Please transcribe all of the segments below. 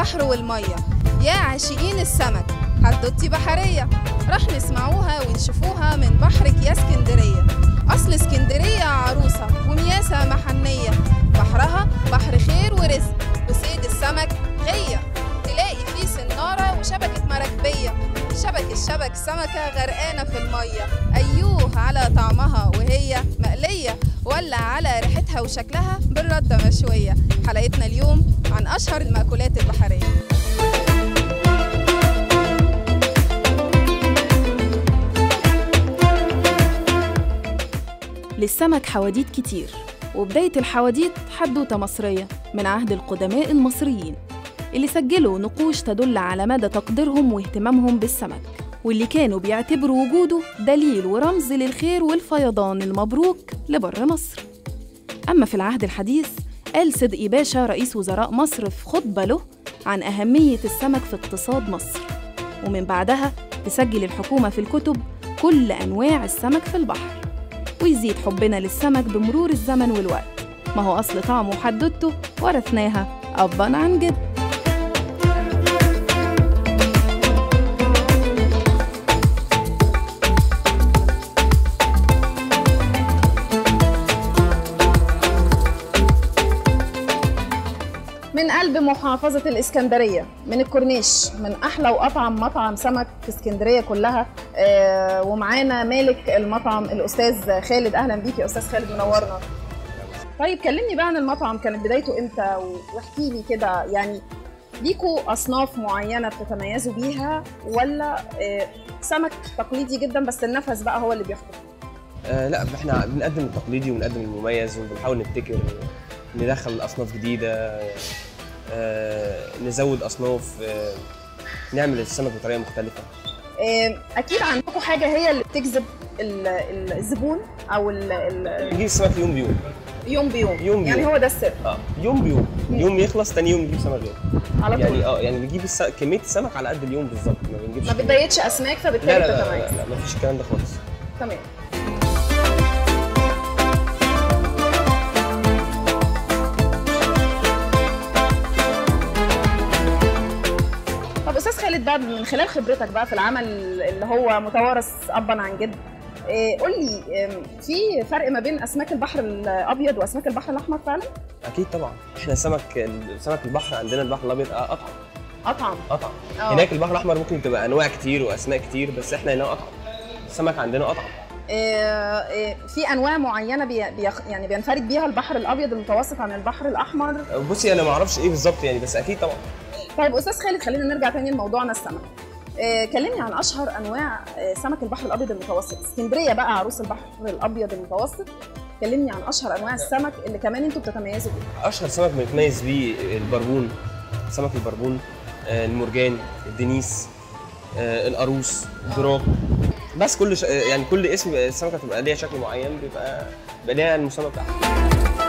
البحر والمية يا عاشقين السمك حدوتي بحرية راح نسمعوها ونشوفوها من بحرك يا اسكندرية أصل اسكندرية عروسة ومياسة محنية بحرها بحر خير ورزق وصيد السمك غية تلاقي فيه سنارة وشبكة مراكبية شبك الشبك سمكة غرقانة في المية أيوه على طعمها وهي مقلية ولا على ريحتها وشكلها بالردة مشوية حلقتنا اليوم عن أشهر المأكولات البحرية للسمك حواديت كتير وبداية الحواديت حدوتة مصرية من عهد القدماء المصريين اللي سجلوا نقوش تدل على مدى تقديرهم واهتمامهم بالسمك واللي كانوا بيعتبروا وجوده دليل ورمز للخير والفيضان المبروك لبر مصر أما في العهد الحديث قال صدقي باشا رئيس وزراء مصر في خطبة له عن أهمية السمك في اقتصاد مصر ومن بعدها تسجل الحكومة في الكتب كل أنواع السمك في البحر ويزيد حبنا للسمك بمرور الزمن والوقت ما هو أصل طعمه وحدوته ورثناها أبا عن جد من قلب محافظة الإسكندرية من الكورنيش من أحلى وأطعم مطعم سمك في اسكندرية كلها آه ومعانا مالك المطعم الأستاذ خالد أهلا بيك يا أستاذ خالد منورنا طيب كلمني بقى عن المطعم كانت بدايته إمتى واحكي لي كده يعني ليكوا أصناف معينة بتتميزوا بيها ولا آه سمك تقليدي جدا بس النفس بقى هو اللي بيحكم آه لا احنا بنقدم التقليدي ونقدم المميز وبنحاول نبتكر ندخل اصناف جديده آه نزود اصناف آه نعمل السمك بطريقه مختلفه آه اكيد عندكم حاجه هي اللي بتجذب ال- ال- الزبون او ال- ال- نجيب السمك يوم بيوم يوم بيوم يوم يعني بيوم. هو ده السر اه يوم بيوم يوم يخلص تاني يوم نجيب سمك غيره على طول يعني اه يعني بنجيب الس... كميه السمك على قد اليوم بالظبط ما بنجيبش ما بتضيقش اسماك فبالتالي لا لا لا, بتتميز لا, لا, لا مفيش الكلام ده خالص تمام طب استاذ خالد بقى من خلال خبرتك بقى في العمل اللي هو متوارث ابا عن جد إيه، قول لي إم، في فرق ما بين اسماك البحر الابيض واسماك البحر الاحمر فعلا اكيد طبعا احنا سمك سمك البحر عندنا البحر الابيض آه، اطعم اطعم اطعم آه. هناك البحر الاحمر ممكن تبقى انواع كتير واسماء كتير بس احنا هنا اطعم السمك عندنا اطعم إيه، إيه، في انواع معينه بي بيخ يعني بينفرد بيها البحر الابيض المتوسط عن البحر الاحمر بصي انا ما اعرفش ايه بالظبط يعني بس اكيد طبعا طيب استاذ خالد خلينا نرجع تاني لموضوعنا السمك إيه، كلمني عن اشهر انواع إيه، سمك البحر الابيض المتوسط اسكندريه بقى عروس البحر الابيض المتوسط كلمني عن اشهر انواع السمك اللي كمان انتوا بتتميزوا بيه اشهر سمك بنتميز بيه البربون سمك البربون آه، المرجان الدنيس آه، القاروص الدراك بس كل ش... يعني كل اسم السمكه تبقى ليها شكل معين بيبقى بيبقى ليها المسمى بتاعها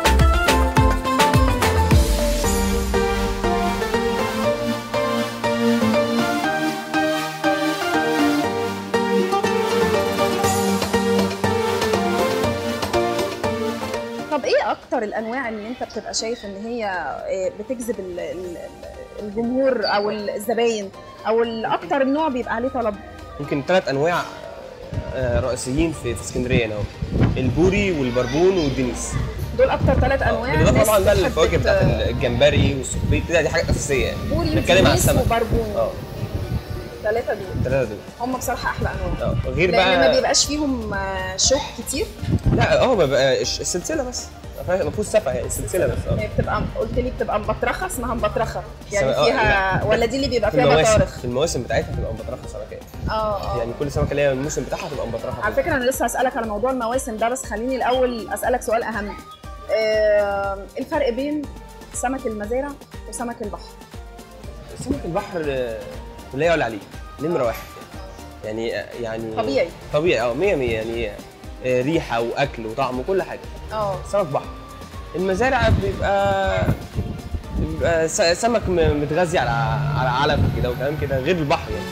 طب ايه اكتر الانواع اللي انت بتبقى شايف ان هي إيه، بتجذب ال- ال- الجمهور او الزباين او الاكتر النوع بيبقى عليه طلب يمكن ثلاث انواع آه، رئيسيين في في اسكندريه هنا اهو البوري والبربون والدنيس دول اكتر ثلاث انواع بالاضافه الناس طبعا بقى بتحب الفواكه ت- بتاعت الجمبري والسبيط دي حاجات اساسيه يعني بوري نتكلم عن ودنيس السمك وبربون اه الثلاثه دول الثلاثه دول هم بصراحه احلى انواع اه غير لان بقى ما بيبقاش فيهم آه، شوك كتير لا اه ما بقى الش- السلسله بس ما فيهوش سفه يعني السلسله بس اه هي بتبقى قلت لي بتبقى مبطرخه اسمها مبطرخه يعني سواء- فيها ولا دي اللي بيبقى في فيها المواسم بطارخ في المواسم بتاعتها بتبقى مبطرخه سمكيه اه اه يعني كل سمكه ليها الموسم بتاعها تبقى مبطرخه على فكره انا لسه هسالك على موضوع المواسم ده بس خليني الاول اسالك سؤال اهم آه الفرق بين سمك المزارع وسمك البحر سمك البحر آه، لا يعلى عليه نمره واحد يعني يعني طبيعي. طبيعي اه 100 100 يعني آه، ريحه واكل وطعم وكل حاجه اه سمك بحر المزارع بيبقى بيبقى س- سمك م- متغذي على على علف كده وكلام كده غير البحر يعني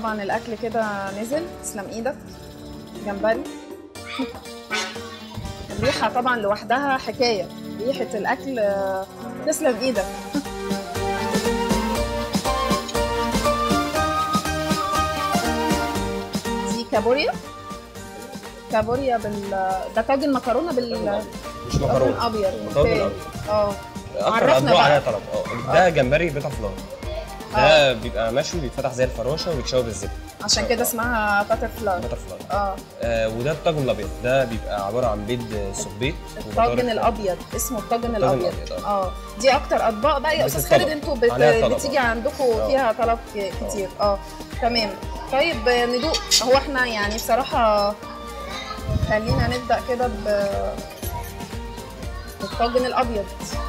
طبعا الاكل كده نزل تسلم ايدك جمبري الريحه طبعا لوحدها حكايه ريحه الاكل آه، تسلم ايدك دي كابوريا كابوريا بال ده طاجن مكرونه بال مش طاجن مكرونه ابيض طاجن أوكي. أبيض. اه اكتر عرفنا اطباق بقى. عليها طلب اه ده جمبري بيتا فلار ده بيبقى مشوي بيتفتح زي الفراشه وبيتشوي بالزبده عشان كده اسمها باتر فلاي بيتا فلار اه آه وده الطاجن الابيض ده بيبقى عباره عن بيض صبيت الطاجن الابيض اسمه الطاجن الابيض الأبيض، اه دي اكتر اطباق بقى يا استاذ بتطلب. خالد انتوا بت... عليها طلب، بتيجي آه. عندكم آه. فيها طلب ك- كتير اه تمام طيب آه، ندوق هو احنا يعني بصراحه خلينا نبدا كده ب بالطاجن الابيض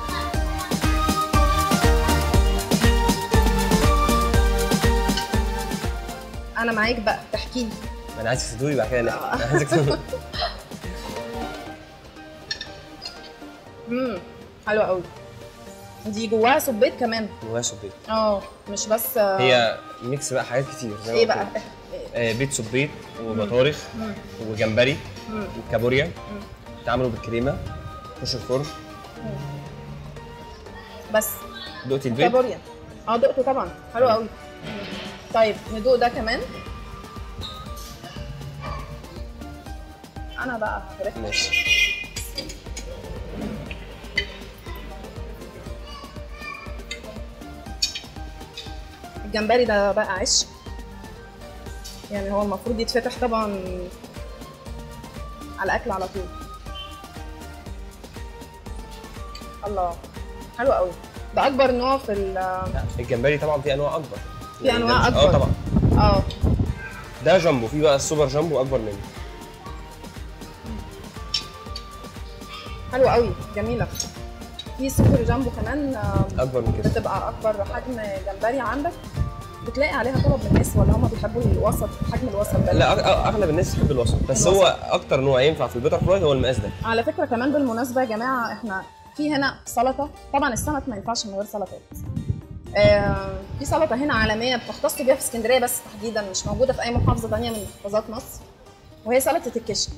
انا معاك بقى تحكي لي انا عايزك تدوقي بعد كده نحكي انا عايزك تدوقي امم حلوه قوي دي جواها سبيت كمان جواها صبيت اه مش بس آه، هي ميكس بقى حاجات كتير زي ما ايه قلت بقى لك. آه بيض صبيت وبطارخ مم. وجمبري مم. وكابوريا اتعملوا بالكريمه خش الفرن بس دقتي البيض كابوريا اه دقته طبعا حلو قوي طيب ندوق ده كمان انا بقى هفرق ماشي الجمبري ده بقى عش يعني هو المفروض يتفتح طبعا على الاكل على طول الله حلو قوي ده اكبر نوع في ال الجمبري طبعا في انواع اكبر في يعني ده أنواع مش- أكبر. اه طبعا اه ده جامبو في بقى السوبر جامبو اكبر منه حلو قوي جميله في سوبر جامبو كمان آه، اكبر من كده بتبقى اكبر حجم جمبري عندك بتلاقي عليها طلب من الناس ولا هم بيحبوا الوسط حجم الوسط ده لا أغ- أغ- اغلب الناس تحب الوسط بس الوسط. هو اكتر نوع ينفع في البيتر فلاي هو المقاس ده على فكره كمان بالمناسبه يا جماعه احنا في هنا سلطه طبعا السمك ما ينفعش من غير سلطات آه، في سلطه هنا عالميه بتختص بيها في اسكندريه بس تحديدا مش موجوده في اي محافظه ثانيه من محافظات مصر وهي سلطه الكشك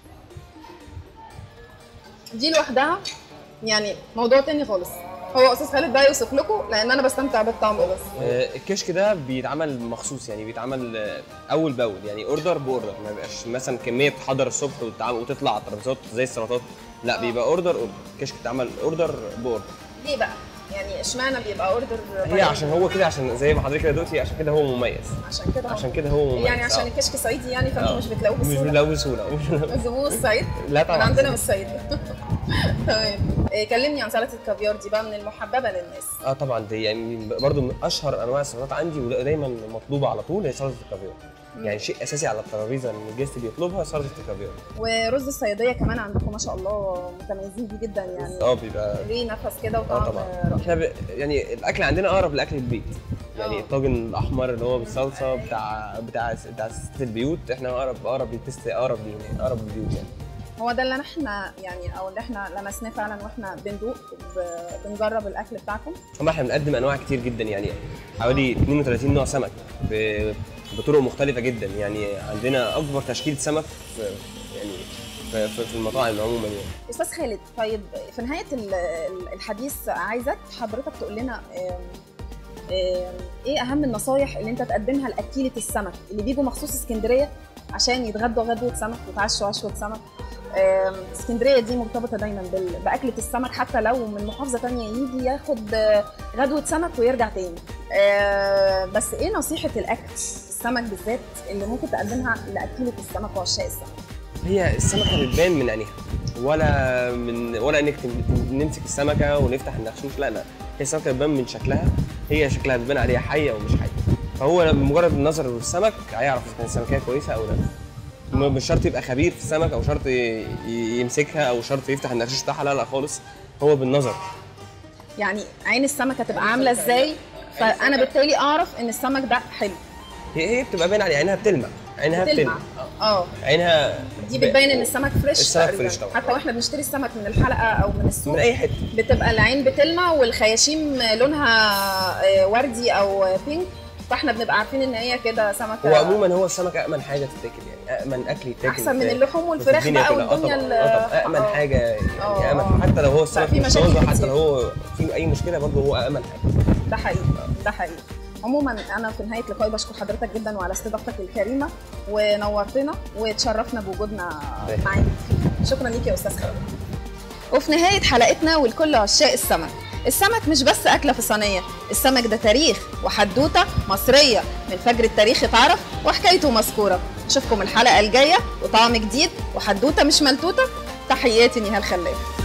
دي لوحدها يعني موضوع تاني خالص هو استاذ خالد بقى يوصف لكم لان انا بستمتع بالطعم بس آه، الكشك ده بيتعمل مخصوص يعني بيتعمل آه، اول باول يعني اوردر باوردر ما بيبقاش مثلا كميه بتحضر الصبح وتتعمل وتطلع على الترابيزات زي السلطات لا بيبقى اوردر اوردر الكشك بيتعمل اوردر باوردر ليه بقى يعني اشمعنى بيبقى اوردر هي عشان هو كده عشان زي ما حضرتك كده دلوقتي عشان كده هو مميز عشان كده هو- عشان كده هو مميز يعني عشان آه. الكشك صعيدي يعني فانتوا آه. مش بتلاقوه مش بسهوله بنلاقيه بسهوله الزبون الصعيد لا من طبعا عندنا من الصعيد تمام إيه، كلمني عن سلطه الكافيار دي بقى من المحببه للناس اه طبعا دي يعني برضو من اشهر انواع السلطات عندي ودايما مطلوبه على طول هي سلطه الكافيار يعني شيء اساسي على الترابيزه ان الجست بيطلبها سلطه الكافيار ورز الصياديه كمان عندكم ما شاء الله متميزين بيه جدا يعني اه بيبقى ليه نفس كده اه وطعم طبعا رائع احنا ب... يعني الاكل عندنا اقرب لاكل البيت يعني آه. الطاجن الاحمر اللي هو بالصلصه بتاع بتاع بتاع ست البيوت احنا اقرب اقرب للتست اقرب ليه يعني اقرب للبيوت يعني هو ده اللي احنا يعني او اللي احنا لمسناه فعلا واحنا بندوق ب- بنجرب الاكل بتاعكم هم احنا بنقدم انواع كتير جدا يعني حوالي 32 نوع سمك ب... بطرق مختلفه جدا يعني عندنا اكبر تشكيله سمك في يعني في, في في المطاعم عموما يعني استاذ خالد طيب في نهايه ال- ال- الحديث عايزك حضرتك تقول لنا آم، آم، ايه اهم النصايح اللي انت تقدمها لاكيله السمك اللي بيجوا مخصوص اسكندريه عشان يتغدوا غدوه سمك ويتعشوا عشوه سمك آم، اسكندريه دي مرتبطه دايما بال- باكله السمك حتى لو من محافظه تانية يجي ياخد آه، غدوه سمك ويرجع تاني آه، بس ايه نصيحه الاكل السمك بالذات اللي ممكن تقدمها لاكيله السمك وعشاق السمك هي السمكه بتبان من عينيها ولا من ولا انك تم- نمسك السمكه ونفتح النخشوش لا لا هي السمكه بتبان من شكلها هي شكلها بتبان عليها حيه ومش حيه فهو بمجرد النظر للسمك هيعرف اذا كانت السمكيه كويسه او لا م- مش شرط يبقى خبير في السمك او شرط ي- ي- يمسكها او شرط يفتح النخشوش بتاعها لا لا خالص هو بالنظر يعني عين السمكه تبقى عامله ازاي فانا بالتالي اعرف ان السمك ده حلو هي هي بتبقى باين عليها عينها بتلمع عينها بتلمع بتلمع اه عينها دي بتبين ان السمك فريش السمك تقريباً. فريش طبعاً. حتى واحنا بنشتري السمك من الحلقه او من السوق من اي حته بتبقى العين بتلمع والخياشيم لونها آه، وردي او بينك فاحنا بنبقى عارفين ان هي كده سمكه هو عموما هو السمك امن حاجه تتاكل يعني امن اكل يتاكل احسن من في- اللحوم في والفراخ الدنيا بقى كلها. آه والدنيا طبعاً، ال- آه طبعاً امن آه. حاجه آه، يعني امن آه. حتى لو هو السمك في مش مشاكل طازه حتى كتير. لو هو في اي مشكله برضه هو امن حاجه ده حقيقي ده حقيقي عموما انا في نهايه لقائي بشكر حضرتك جدا وعلى استضافتك الكريمه ونورتنا وتشرفنا بوجودنا ده. معاك شكرا ليك يا استاذ خالد وفي نهايه حلقتنا ولكل عشاق السمك السمك مش بس أكلة في صينية السمك ده تاريخ وحدوتة مصرية من فجر التاريخ اتعرف وحكايته مذكورة أشوفكم الحلقة الجاية وطعم جديد وحدوتة مش ملتوتة تحياتي نهال خلاف